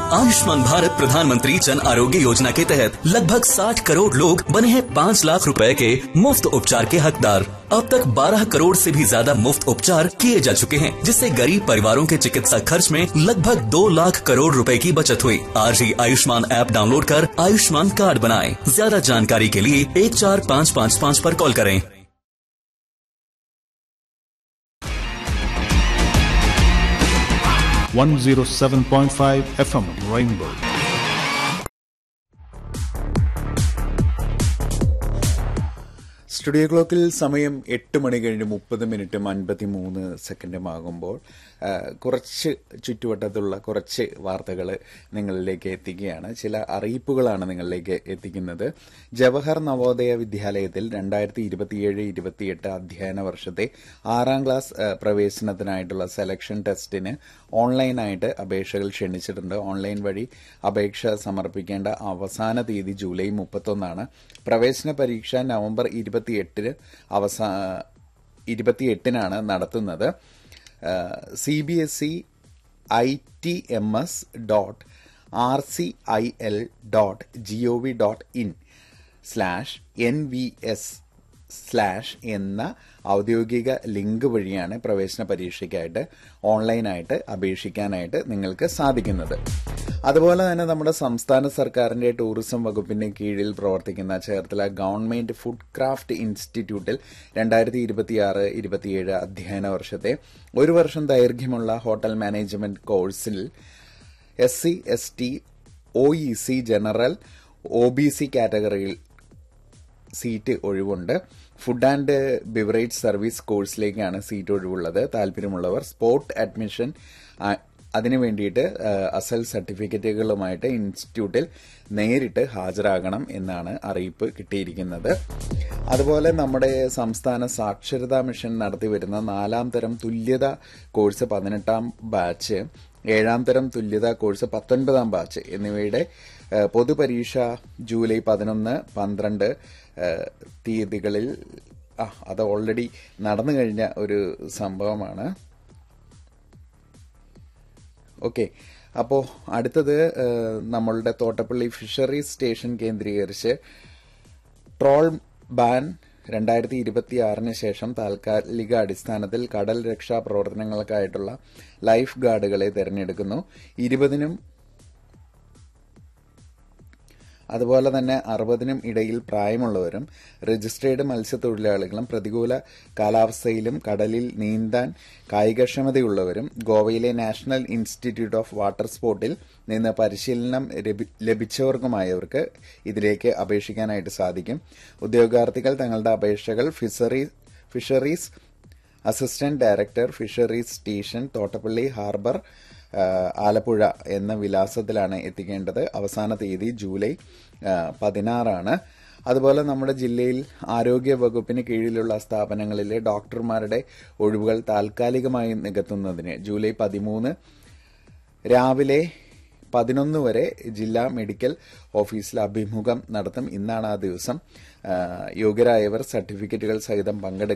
आयुष्मान भारत प्रधानमंत्री जन आरोग्य योजना के तहत लगभग 60 करोड़ लोग बने हैं 5 लाख रुपए के मुफ्त उपचार के हकदार अब तक 12 करोड़ से भी ज्यादा मुफ्त उपचार किए जा चुके हैं जिससे गरीब परिवारों के चिकित्सा खर्च में लगभग 2 लाख करोड़ रुपए की बचत हुई आज ही आयुष्मान ऐप डाउनलोड कर आयुष्मान कार्ड बनाएं ज्यादा जानकारी के लिए एक चार पाँच पाँच पाँच पर कॉल करें one zero seven point five FM Rainbow. Studio ക്ലോക്കിൽ സമയം എട്ട് മണി കഴിഞ്ഞ് മുപ്പത് മിനിറ്റും അൻപത്തി മൂന്ന് സെക്കൻഡും ആകുമ്പോൾ ആ, കുറച്ച് ചുറ്റുവട്ടത്തുള്ള കുറച്ച് വാർത്തകൾ നിങ്ങളിലേക്ക് എത്തിക്കുകയാണ് ചില അറിയിപ്പുകളാണ് നിങ്ങളിലേക്ക് എത്തിക്കുന്നത് ജവഹർ നവോദയ വിദ്യാലയത്തിൽ രണ്ടായിരത്തി ഇരുപത്തിയേഴ് ഇരുപത്തിയെട്ട് അധ്യയന വർഷത്തെ ആറാം ക്ലാസ് ആ, പ്രവേശനത്തിനായിട്ടുള്ള സെലക്ഷൻ ടെസ്റ്റിന് ഓൺലൈനായിട്ട് അപേക്ഷകൾ ക്ഷണിച്ചിട്ടുണ്ട് ഓൺലൈൻ വഴി അപേക്ഷ സമർപ്പിക്കേണ്ട അവസാന തീയതി ജൂലൈ മുപ്പത്തൊന്നാണ് പ്രവേശന പരീക്ഷ നവംബർ ഇരുപത്തിയെട്ടിന് അവസാ ഇരുപത്തിയെട്ടിനാണ് നടത്തുന്നത് C B S E I T M S dot R C I L dot G O V dot in slash N V S slash എന്ന ഔദ്യോഗിക ലിങ്ക് വഴിയാണ് പ്രവേശന പരീക്ഷയ്ക്കായിട്ട് ഓൺലൈനായിട്ട് അപേക്ഷിക്കാനായിട്ട് നിങ്ങൾക്ക് സാധിക്കുന്നത് അതുപോലെ തന്നെ നമ്മുടെ സംസ്ഥാന സർക്കാരിന്റെ ടൂറിസം വകുപ്പിന്റെ കീഴിൽ പ്രവർത്തിക്കുന്ന ചേർത്തല ഗവൺമെന്റ് ഫുഡ് ക്രാഫ്റ്റ് ഇൻസ്റ്റിറ്റ്യൂട്ടിൽ രണ്ടായിരത്തി ഇരുപത്തിയാറ് ഇരുപത്തിയേഴ് അധ്യയന വർഷത്തെ ഒരു വർഷം ദൈർഘ്യമുള്ള ഹോട്ടൽ മാനേജ്മെന്റ് കോഴ്സിൽ S C S T O E C general O B C കാറ്റഗറിയിൽ സീറ്റ് ഒഴിവുണ്ട് ഫുഡ് ആൻഡ് ബിവറേജ് സർവീസ് കോഴ്സിലേക്കാണ് സീറ്റ് ഒഴിവുള്ളത് താല്പര്യമുള്ളവർ സ്പോട്ട് അഡ്മിഷൻ ആ, അതിനു വേണ്ടിയിട്ട് ആ, അസൽ സർട്ടിഫിക്കറ്റുകളുമായിട്ട് ഇൻസ്റ്റിറ്റ്യൂട്ടിൽ നേരിട്ട് ഹാജരാകണം എന്നാണ് അറിയിപ്പ് കിട്ടിയിരിക്കുന്നത് അതുപോലെ നമ്മുടെ സംസ്ഥാന സാക്ഷരതാ മിഷൻ നടത്തിവരുന്ന നാലാം തരം തുല്യത കോഴ്സ് പതിനെട്ടാം ബാച്ച് ഏഴാം തരം തുല്യത കോഴ്സ് പത്തൊൻപതാം ബാച്ച് എന്നിവയുടെ ഏഹ്, പൊതുപരീക്ഷ ജൂലൈ പതിനൊന്ന് പന്ത്രണ്ട് ഏഹ്, തീയതികളിൽ ആ അത് ഓൾറെഡി നടന്നു കഴിഞ്ഞ ഒരു സംഭവമാണ് ഓക്കെ അപ്പോൾ അടുത്തത് ഏഹ്, നമ്മളുടെ തോട്ടപ്പള്ളി ഫിഷറീസ് സ്റ്റേഷൻ കേന്ദ്രീകരിച്ച് ട്രോൾ ബാൻ രണ്ടായിരത്തി ഇരുപത്തി ആറിന് ശേഷം താൽക്കാലിക അടിസ്ഥാനത്തിൽ കടൽ രക്ഷാ പ്രവർത്തനങ്ങൾക്കായിട്ടുള്ള ലൈഫ് ഗാർഡുകളെ തെരഞ്ഞെടുക്കുന്നു ഇരുപതിനും അതുപോലെ തന്നെ അറുപതിനും ഇടയിൽ പ്രായമുള്ളവരും രജിസ്ട്രേഡ് മത്സ്യത്തൊഴിലാളികളും പ്രതികൂല കാലാവസ്ഥയിലും കടലിൽ നീന്താൻ കായികക്ഷമതയുള്ളവരും ഗോവയിലെ നാഷണൽ ഇൻസ്റ്റിറ്റ്യൂട്ട് ഓഫ് വാട്ടർ സ്പോർട്ടിൽ നിന്ന് പരിശീലനം ലഭി- ലഭിച്ചവർക്കുമായവർക്ക് ഇതിലേക്ക് അപേക്ഷിക്കാനായിട്ട് സാധിക്കും ഉദ്യോഗാർത്ഥികൾ തങ്ങളുടെ അപേക്ഷകൾ fishery fisheries assistant director fisheries station Thottappally harbour ആ, ആലപ്പുഴ എന്ന വിലാസത്തിലാണ് എത്തിക്കേണ്ടത് അവസാന തീയതി ജൂലൈ ആ, പതിനാറാണ് അതുപോലെ നമ്മുടെ ജില്ലയിൽ ആരോഗ്യ വകുപ്പിന് കീഴിലുള്ള സ്ഥാപനങ്ങളിലെ ഡോക്ടർമാരുടെ ഒഴിവുകൾ താൽക്കാലികമായി നികത്തുന്നതിന് ജൂലൈ പതിമൂന്ന് രാവിലെ പതിനൊന്ന് വരെ ജില്ലാ മെഡിക്കൽ ഓഫീസിൽ അഭിമുഖം നടത്തും ഇന്നാണ് ആ ദിവസം ആ, യോഗ്യരായവർ സർട്ടിഫിക്കറ്റുകൾ സഹിതം പങ്കെടുക്കും